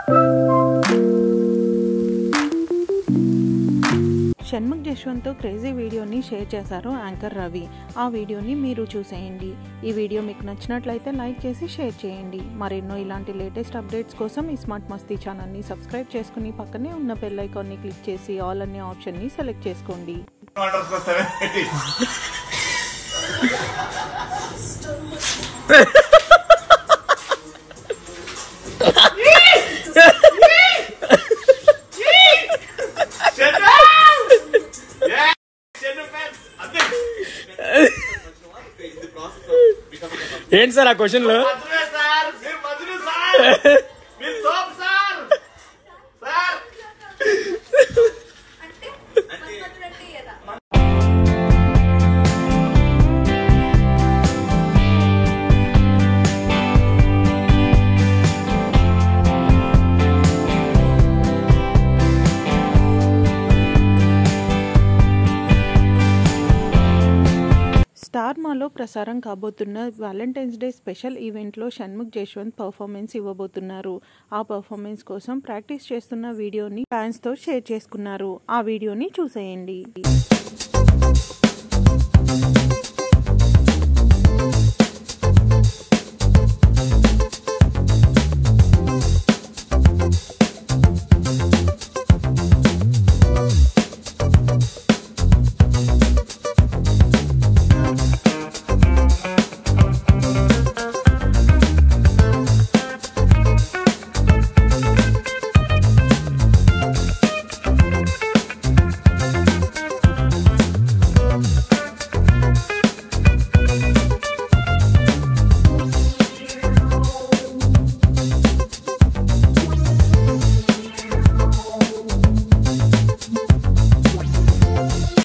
షణ్ముఖ్ జశ్వంత్తో క్రేజీ వీడియోని షేర్ చేశారు యాంకర్ రవి ఆ వీడియోని మీరు చూసేయండి ఈ వీడియో మీకు నచ్చినట్లయితే లైక్ చేసి షేర్ చేయండి మరెన్నో ఇలాంటి లేటెస్ట్ అప్డేట్స్ కోసం ఈ స్మార్ట్ మస్తీ ఛానల్ని సబ్స్క్రైబ్ చేసుకుని పక్కనే ఉన్న బెల్ ఐకాన్ని క్లిక్ చేసి ఆల్ అనే ఆప్షన్ని సెలెక్ట్ చేసుకోండి ఆర్డర్స్ వస్తాయి ఏంటి సార్ ఆ క్వశ్చన్లు సార్ మీరు మధురు సార్ మీరు తోపు సార్ సార్ స్టార్ మాలో ప్రసారం కాబోతున్న వ్యాలంటైన్స్ డే స్పెషల్ ఈవెంట్లో షణ్ముఖ్ జశ్వంత్ పర్ఫార్మెన్స్ ఇవ్వబోతున్నారు ఆ పర్ఫార్మెన్స్ కోసం ప్రాక్టీస్ చేస్తున్న వీడియోని ఫ్యాన్స్తో షేర్ చేసుకున్నారు ఆ వీడియోని చూసేయండి